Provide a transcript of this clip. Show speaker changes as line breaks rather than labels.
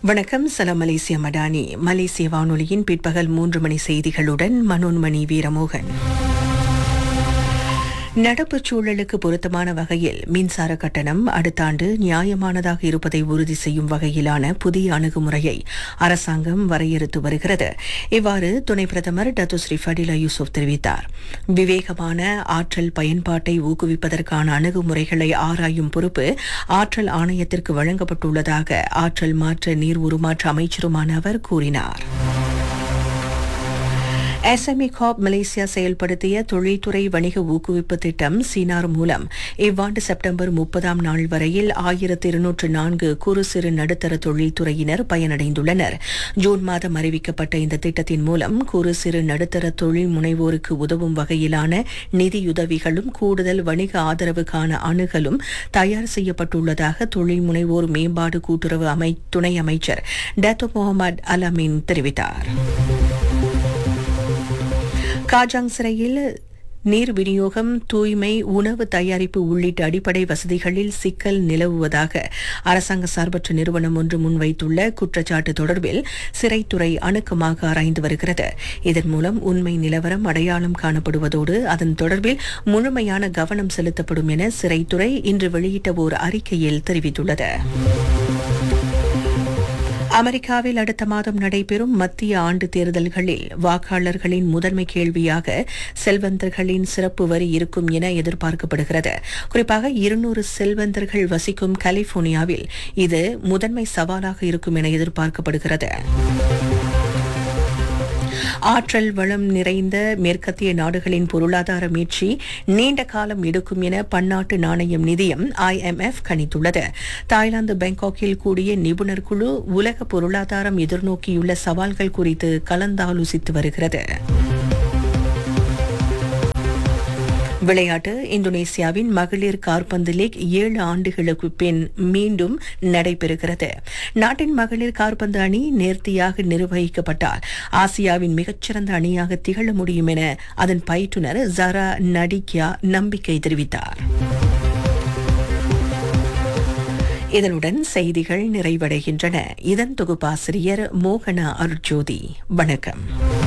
வணக்கம் சலாம் மலேசிய மடானி மலேசிய வானொலியின் பிற்பகல் மூன்று மணி செய்திகளுடன் மனோன்மணி வீரமோகன் நடப்பு சூழலுக்கு பொருத்தமான வகையில் மின்சார கட்டணம் அடுத்த ஆண்டு நியாயமானதாக இருப்பதை உறுதி செய்யும் வகையிலான புதிய அணுகுமுறையை அரசாங்கம் வரையறுத்து வருகிறது இவ்வாறு துணை பிரதமர் டத்துஸ்ரீ ஃபடிலா யூசுப் தெரிவித்தார் விவேகமான ஆற்றல் பயன்பாட்டை ஊக்குவிப்பதற்கான அணுகுமுறைகளை ஆராயும் பொறுப்பு ஆற்றல் ஆணையத்திற்கு வழங்கப்பட்டுள்ளதாக ஆற்றல் மாற்ற நீர் உருமாற்ற அமைச்சருமான அவர் கூறினார் எஸ்எம்இ காப் மலேசியா செயல்படுத்திய தொழில்துறை வணிக ஊக்குவிப்பு திட்டம் சீனார் மூலம் இவ்வாண்டு செப்டம்பர் முப்பதாம் நாள் வரையில் ஆயிரத்து இருநூற்று நான்கு குறு சிறு நடுத்தர தொழில்துறையினர் பயனடைந்துள்ளனர் ஜூன் மாதம் அறிவிக்கப்பட்ட இந்த திட்டத்தின் மூலம் குறு சிறு நடுத்தர தொழில் முனைவோருக்கு உதவும் வகையிலான நிதியுதவிகளும் கூடுதல் வணிக ஆதரவுக்கான அணுகலும் தயார் செய்யப்பட்டுள்ளதாக தொழில் முனைவோர் மேம்பாடு கூட்டுறவு அமை துணை அமைச்சர் டத்தோ முகமது அலமீன் தெரிவித்தார் காஜாங் சிறையில் நீர் விநியோகம் தூய்மை உணவு தயாரிப்பு உள்ளிட்ட அடிப்படை வசதிகளில் சிக்கல் நிலவுவதாக அரசாங்க சார்பற்ற நிறுவனம் ஒன்று முன்வைத்துள்ள குற்றச்சாட்டு தொடர்பில் சிறைத்துறை அணுக்கமாக ஆராய்ந்து வருகிறது இதன் மூலம் உண்மை நிலவரம் அடையாளம் காணப்படுவதோடு அதன் தொடர்பில் முழுமையான கவனம் செலுத்தப்படும் என சிறைத்துறை இன்று வெளியிட்ட ஓர் அறிக்கையில் தெரிவித்துள்ளது அமெரிக்காவில் அடுத்த மாதம் நடைபெறும் மத்திய ஆண்டு தேர்தல்களில் வாக்காளர்களின் முதன்மை கேள்வியாக செல்வந்தர்களின் சிறப்பு வரி இருக்கும் என எதிர்பார்க்கப்படுகிறது குறிப்பாக இருநூறு செல்வந்தர்கள் வசிக்கும் கலிபோர்னியாவில் இது முதன்மை சவாலாக இருக்கும் என எதிர்பார்க்கப்படுகிறது ஆற்றல் வளம் நிறைந்த மேற்கத்திய நாடுகளின் பொருளாதார மீட்சி நீண்ட காலம் எடுக்கும் என பன்னாட்டு நாணயம் நிதியம் ஐஎம்எஃப் கணித்துள்ளது தாய்லாந்து பாங்காக்கில் கூடிய நிபுணர் குழு உலக பொருளாதாரம் எதிர்நோக்கியுள்ள சவால்கள் குறித்து கலந்தாலோசித்து வருகிறது விளையாட்டு இந்தோனேசியாவின் மகளிர் கார்பந்து லீக் ஏழு ஆண்டுகளுக்கு பின் மீண்டும் நடைபெறுகிறது நாட்டின் மகளிர் கார்பந்து அணி நேர்த்தியாக நிர்வகிக்கப்பட்டால் ஆசியாவின் மிகச்சிறந்த அணியாக திகழ முடியும் என அதன் பயிற்றுனர் ஜரா நடிக்யா நம்பிக்கை தெரிவித்தார் இதனுடன் செய்திகள் நிறைவடைகின்றன இதன் தொகுப்பாசிரியர் மோகனா அருட்ஜோதி வணக்கம்